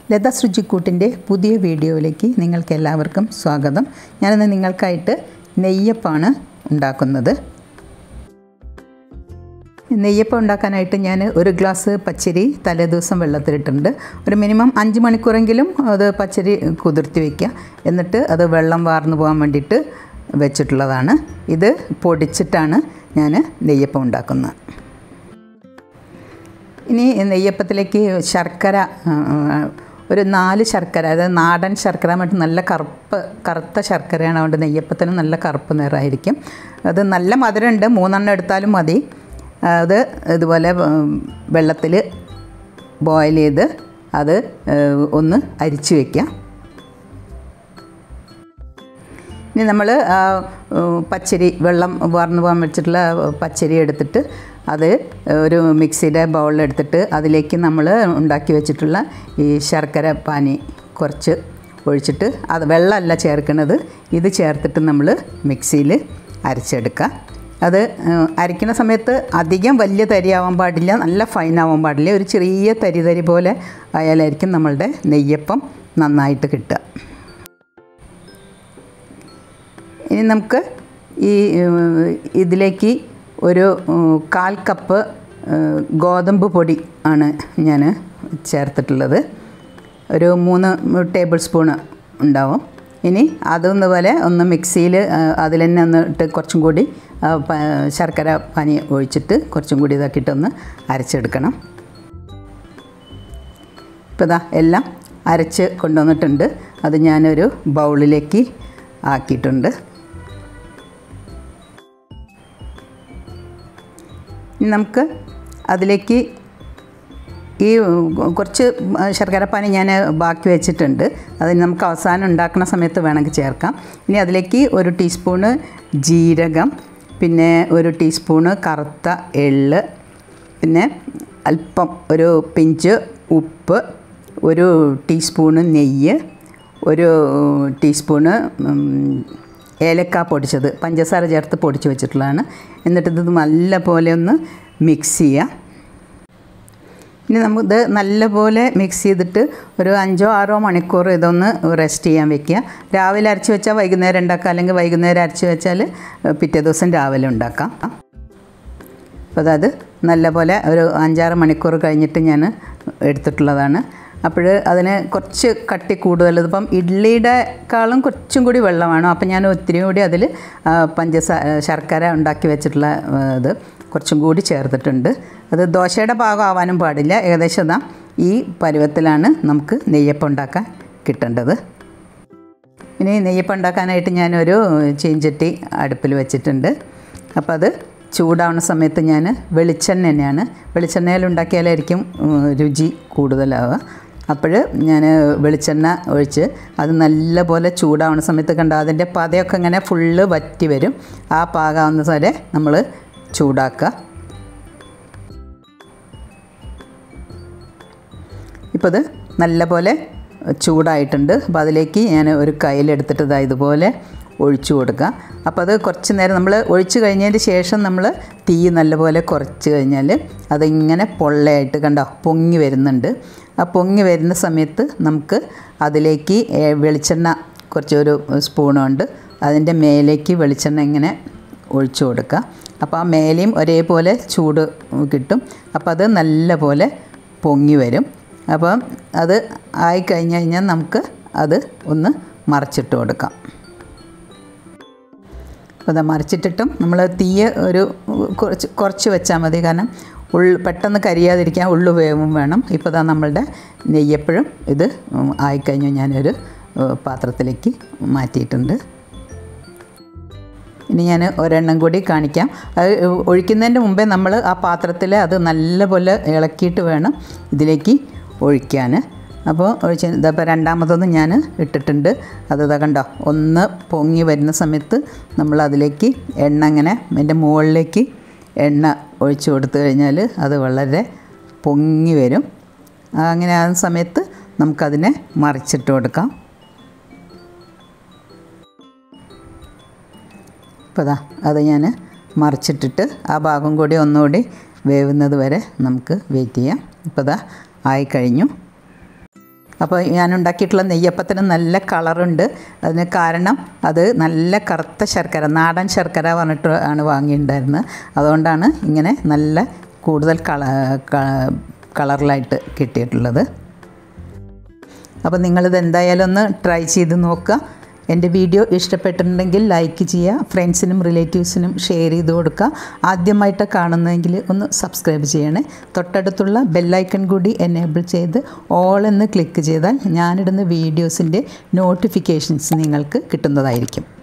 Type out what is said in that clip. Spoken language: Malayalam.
ലത സൃജിക്കൂട്ടിൻ്റെ പുതിയ വീഡിയോയിലേക്ക് നിങ്ങൾക്ക് എല്ലാവർക്കും സ്വാഗതം ഞാനിന്ന് നിങ്ങൾക്കായിട്ട് നെയ്യപ്പാണ് ഉണ്ടാക്കുന്നത് നെയ്യപ്പം ഉണ്ടാക്കാനായിട്ട് ഞാൻ ഒരു ഗ്ലാസ് പച്ചരി തലേദിവസം വെള്ളത്തിലിട്ടുണ്ട് ഒരു മിനിമം അഞ്ച് മണിക്കൂറെങ്കിലും അത് പച്ചരി കുതിർത്തി വയ്ക്കുക എന്നിട്ട് അത് വെള്ളം വാർന്നു പോകാൻ വേണ്ടിയിട്ട് വെച്ചിട്ടുള്ളതാണ് ഇത് പൊടിച്ചിട്ടാണ് ഞാൻ നെയ്യപ്പം ഉണ്ടാക്കുന്നത് ഇനി നെയ്യപ്പത്തിലേക്ക് ശർക്കര ഒരു നാല് ശർക്കര അതായത് നാടൻ ശർക്കര മറ്റു നല്ല കറുപ്പ് കറുത്ത ശർക്കരയാണ് അതുകൊണ്ട് നെയ്യപ്പത്തിന് നല്ല കറുപ്പ് നിറമായിരിക്കും അത് നല്ല മധുരമുണ്ട് മൂന്നെണ്ണം എടുത്താലും മതി അത് ഇതുപോലെ വെള്ളത്തിൽ ബോയിൽ ചെയ്ത് അത് ഒന്ന് അരിച്ചു വയ്ക്കുക ഇനി നമ്മൾ പച്ചരി വെള്ളം വാർന്നു പോകാൻ വെച്ചിട്ടുള്ള പച്ചരി എടുത്തിട്ട് അത് ഒരു മിക്സിയുടെ ബൗളിലെടുത്തിട്ട് അതിലേക്ക് നമ്മൾ ഉണ്ടാക്കി വെച്ചിട്ടുള്ള ഈ ശർക്കര പാനി കുറച്ച് ഒഴിച്ചിട്ട് അത് വെള്ളമല്ല ചേർക്കുന്നത് ഇത് ചേർത്തിട്ട് നമ്മൾ മിക്സിയിൽ അരച്ചെടുക്കുക അത് അരയ്ക്കുന്ന സമയത്ത് അധികം വലിയ തരിയാവാൻ പാടില്ല നല്ല ഫൈനാവാൻ പാടില്ല ഒരു ചെറിയ തരി തരി പോലെ ആയാലായിരിക്കും നമ്മളുടെ നെയ്യപ്പം നന്നായിട്ട് കിട്ടുക ഇനി നമുക്ക് ഈ ഇതിലേക്ക് ഒരു കാൽ കപ്പ് ഗോതമ്പ് പൊടി ആണ് ഞാൻ ചേർത്തിട്ടുള്ളത് ഒരു മൂന്ന് ടേബിൾ സ്പൂണ് ഉണ്ടാവും ഇനി അതൊന്ന് പോലെ ഒന്ന് മിക്സിയിൽ അതിൽ തന്നെ ഒന്ന് ഇട്ട് കുറച്ചും കൂടി ശർക്കര പനി ഒഴിച്ചിട്ട് കുറച്ചും കൂടി ഇതാക്കിയിട്ടൊന്ന് അരച്ചെടുക്കണം ഇപ്പോൾ ഇതാ എല്ലാം അരച്ച് കൊണ്ടുവന്നിട്ടുണ്ട് അത് ഞാനൊരു ബൗളിലേക്ക് ആക്കിയിട്ടുണ്ട് ഇനി നമുക്ക് അതിലേക്ക് ഈ കുറച്ച് ശർക്കരപ്പാനി ഞാൻ ബാക്കി വെച്ചിട്ടുണ്ട് അത് നമുക്ക് അവസാനം ഉണ്ടാക്കുന്ന സമയത്ത് വേണമെങ്കിൽ ചേർക്കാം ഇനി അതിലേക്ക് ഒരു ടീസ്പൂണ് ജീരകം പിന്നെ ഒരു ടീസ്പൂണ് കറുത്ത എള്ള് പിന്നെ അല്പം ഒരു പിഞ്ച് ഉപ്പ് ഒരു ടീസ്പൂണ് നെയ്യ് ഒരു ടീസ്പൂണ് ഏലക്ക പൊടിച്ചത് പഞ്ചസാര ചേർത്ത് പൊടിച്ച് വെച്ചിട്ടുള്ളതാണ് എന്നിട്ട് ഇത് നല്ല പോലെ ഒന്ന് മിക്സ് ചെയ്യുക ഇനി നമുക്കിത് നല്ലപോലെ മിക്സ് ചെയ്തിട്ട് ഒരു അഞ്ചോ ആറോ മണിക്കൂർ ഇതൊന്ന് റെസ്റ്റ് ചെയ്യാൻ വെക്കുക രാവിലെ അരച്ച് വെച്ചാൽ വൈകുന്നേരം ഉണ്ടാക്കാം അല്ലെങ്കിൽ വൈകുന്നേരം അരച്ച് വെച്ചാൽ പിറ്റേ ദിവസം രാവിലെ ഉണ്ടാക്കാം അപ്പോൾ അതായത് നല്ലപോലെ ഒരു അഞ്ചാറ് മണിക്കൂർ കഴിഞ്ഞിട്ട് ഞാൻ എടുത്തിട്ടുള്ളതാണ് അപ്പോൾ അതിന് കുറച്ച് കട്ടി കൂടുതൽ ഇതിപ്പം ഇഡ്ഡലിയുടെക്കാളും കുറച്ചും കൂടി വെള്ളം വേണം അപ്പം ഞാൻ ഒത്തിരി കൂടി അതിൽ പഞ്ചസാര ശർക്കര ഉണ്ടാക്കി വെച്ചിട്ടുള്ള ഇത് കുറച്ചും കൂടി ചേർത്തിട്ടുണ്ട് അത് ദോശയുടെ ഭാഗം ആവാനും പാടില്ല ഏകദേശം ഇതാ ഈ പരുവത്തിലാണ് നമുക്ക് നെയ്യപ്പം ഉണ്ടാക്കാൻ കിട്ടേണ്ടത് ഇനി നെയ്യപ്പം ഉണ്ടാക്കാനായിട്ട് ഞാനൊരു ചീഞ്ചട്ടി അടുപ്പിൽ വെച്ചിട്ടുണ്ട് അപ്പോൾ അത് ചൂടാവുന്ന സമയത്ത് ഞാൻ വെളിച്ചെണ്ണ തന്നെയാണ് വെളിച്ചെണ്ണയിൽ ഉണ്ടാക്കിയാലായിരിക്കും രുചി കൂടുതലാവുക അപ്പോൾ ഞാൻ വെളിച്ചെണ്ണ ഒഴിച്ച് അത് നല്ലപോലെ ചൂടാവുന്ന സമയത്ത് കണ്ട അതിൻ്റെ പതയൊക്കെ ഇങ്ങനെ ഫുള്ള് വറ്റി വരും ആ പാകാവുന്ന വരെ നമ്മൾ ചൂടാക്കുക ഇപ്പോൾ ഇത് നല്ലപോലെ ചൂടായിട്ടുണ്ട് അപ്പോൾ അതിലേക്ക് ഞാൻ ഒരു കയ്യിലെടുത്തിട്ട് ഇതാ ഇതുപോലെ ഒഴിച്ചു കൊടുക്കുക അപ്പോൾ അത് കുറച്ച് നേരം നമ്മൾ ഒഴിച്ച് കഴിഞ്ഞതിന് ശേഷം നമ്മൾ തീ നല്ലപോലെ കുറച്ച് കഴിഞ്ഞാൽ അതിങ്ങനെ പൊള്ളയായിട്ട് കണ്ടോ പൊങ്ങി വരുന്നുണ്ട് ആ പൊങ്ങി വരുന്ന സമയത്ത് നമുക്ക് അതിലേക്ക് വെളിച്ചെണ്ണ കുറച്ചൊരു സ്പൂണുണ്ട് അതിൻ്റെ മേലേക്ക് വെളിച്ചെണ്ണ ഇങ്ങനെ ഒഴിച്ചു കൊടുക്കുക അപ്പോൾ ആ മേലെയും ഒരേപോലെ ചൂട് കിട്ടും അപ്പോൾ അത് നല്ല പൊങ്ങി വരും അപ്പം അത് ആയി കഴിഞ്ഞ് കഴിഞ്ഞാൽ നമുക്ക് അത് ഒന്ന് മറിച്ചിട്ട് കൊടുക്കാം അപ്പോൾ അത് മറിച്ചിട്ടിട്ടും നമ്മൾ തീയ ഒരു കുറച്ച് കുറച്ച് വെച്ചാൽ മതി കാരണം ഉള്ളു പെട്ടെന്ന് കരിയാതിരിക്കാൻ ഉള്ളു വേവും വേണം ഇപ്പോൾ ഇതാ നമ്മളുടെ നെയ്യപ്പോഴും ഇത് ആയിക്കഴിഞ്ഞു ഞാനൊരു പാത്രത്തിലേക്ക് മാറ്റിയിട്ടുണ്ട് ഇനി ഞാൻ ഒരെണ്ണം കൂടി കാണിക്കാം അത് ഒഴിക്കുന്നതിൻ്റെ മുമ്പേ നമ്മൾ ആ പാത്രത്തിൽ അത് നല്ലപോലെ ഇളക്കിയിട്ട് വേണം ഇതിലേക്ക് ഒഴിക്കാൻ അപ്പോൾ ഒഴിച്ച് ഇതപ്പോൾ രണ്ടാമതൊന്നും ഞാൻ ഇട്ടിട്ടുണ്ട് അത് ഇതാ കണ്ടോ ഒന്ന് പൊങ്ങി വരുന്ന സമയത്ത് നമ്മൾ അതിലേക്ക് എണ്ണ ഇങ്ങനെ അതിൻ്റെ മുകളിലേക്ക് എണ്ണ ഒഴിച്ചു കൊടുത്തു കഴിഞ്ഞാൽ അത് വളരെ പൊങ്ങി വരും അങ്ങനെ ആകുന്ന സമയത്ത് നമുക്കതിനെ മറിച്ചിട്ട് കൊടുക്കാം ഇപ്പോൾ ഇതാ അത് ഞാൻ മറിച്ചിട്ടിട്ട് ആ ഭാഗം കൂടി ഒന്നുകൂടി വേവുന്നത് വരെ നമുക്ക് വെയിറ്റ് ചെയ്യാം ഇപ്പോൾ ഇതാ ആയിക്കഴിഞ്ഞു അപ്പോൾ ഞാൻ ഉണ്ടാക്കിയിട്ടുള്ള നെയ്യപ്പത്തിന് നല്ല കളറുണ്ട് അതിന് കാരണം അത് നല്ല കറുത്ത ശർക്കര നാടൻ ശർക്കര പറഞ്ഞിട്ട് ആണ് വാങ്ങിയിട്ടുണ്ടായിരുന്നത് അതുകൊണ്ടാണ് ഇങ്ങനെ നല്ല കൂടുതൽ കള ക- കളറിലായിട്ട് കിട്ടിയിട്ടുള്ളത് അപ്പോൾ നിങ്ങളിത് എന്തായാലും ഒന്ന് ട്രൈ ചെയ്ത് നോക്കുക എൻ്റെ വീഡിയോ ഇഷ്ടപ്പെട്ടിട്ടുണ്ടെങ്കിൽ ലൈക്ക് ചെയ്യുക ഫ്രണ്ട്സിനും റിലേറ്റീവ്സിനും ഷെയർ ചെയ്ത് കൊടുക്കുക ആദ്യമായിട്ട് കാണുന്നതെങ്കിൽ ഒന്ന് സബ്സ്ക്രൈബ് ചെയ്യണേ തൊട്ടടുത്തുള്ള ബെല്ലൈക്കൺ കൂടി എനേബിൾ ചെയ്ത് ഓൾ എന്ന് ക്ലിക്ക് ചെയ്താൽ ഞാനിടുന്ന വീഡിയോസിൻ്റെ നോട്ടിഫിക്കേഷൻസ് നിങ്ങൾക്ക് കിട്ടുന്നതായിരിക്കും